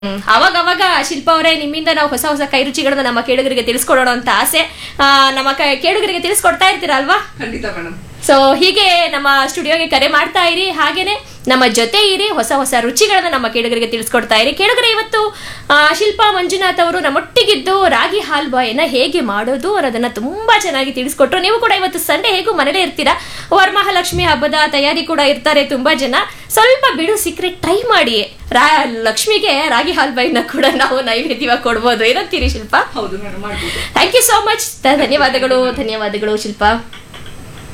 ಹ್ಮ್. ಅವಾಗ ಅವಾಗ ಶಿಲ್ಪ ಅವರೇ ನಿಮ್ಮಿಂದ ನಾವು ಹೊಸ ಹೊಸ ಕೈ ರುಚಿಗಳನ್ನ ನಮ್ಮ ಕೇಳುಗರಿಗೆ ತಿಳಿಸ್ಕೊಡೋಣ ಅಂತ ಆಸೆ ಆ, ನಮ್ಮ ಕ- ಕೇಳುಗರಿಗೆ ತಿಳಿಸ್ಕೊಡ್ತಾ ಇರ್ತೀರಾ ಅಲ್ವಾ ಖಂಡಿತ ಮೇಡಮ್ ಸೊ ಹೀಗೆ ನಮ್ಮ ಸ್ಟುಡಿಯೋಗೆ ಕರೆ ಮಾಡ್ತಾ ಇರಿ ಹಾಗೇನೆ ನಮ್ಮ ಜೊತೆ ಇರಿ ಹೊಸ ಹೊಸ ರುಚಿಗಳನ್ನ ನಮ್ಮ ಕೇಳುಗರಿಗೆ ತಿಳಿಸ್ಕೊಡ್ತಾ ಇರಿ ಕೇಳುಗರೆ ಇವತ್ತು ಆ, ಶಿಲ್ಪಾ ಮಂಜುನಾಥ್ ಅವರು ನಮ್ಮೊಟ್ಟಿಗಿದ್ದು ರಾಗಿ ಹಾಲ್ಬಾಯನ್ನ ಹೇಗೆ ಮಾಡೋದು ಅನ್ನೋದನ್ನ ತುಂಬಾ ಚೆನ್ನಾಗಿ ತಿಳಿಸ್ಕೊಟ್ರು ನೀವು ಕೂಡ ಇವತ್ತು ಸಂಡೆ ಹೇಗೂ ಮನೇಲೇ ಇರ್ತೀರಾ ವರಮಹಾಲಕ್ಷ್ಮಿ ಹಬ್ಬದ ತಯಾರಿ ಕೂಡ ಇರ್ತಾರೆ ತುಂಬಾ ಜನ ಸ್ವಲ್ಪ ಬಿಡು ಸಿಕ್ಕರೆ ಟ್ರೈ ಮಾಡಿ ರಾ ಲಕ್ಷ್ಮಿಗೆ ರಾಗಿ ಹಾಲ್ಬಾಯಿನ ಕೂಡ ನಾವು ನೈವೇದ್ಯವಾಗಿ ಕೊಡ್ಬೋದು ಏನಂತೀರಿ ಶಿಲ್ಪಾ ಹೌದು ಮೇಡಮ್ ಮಾಡ್ಬೋದು ಥ್ಯಾಂಕ್ ಯು ಸೋ ಮಚ್ ಧನ್ಯವಾದಗಳು ಧನ್ಯವಾದಗಳು ಶಿಲ್ಪಾ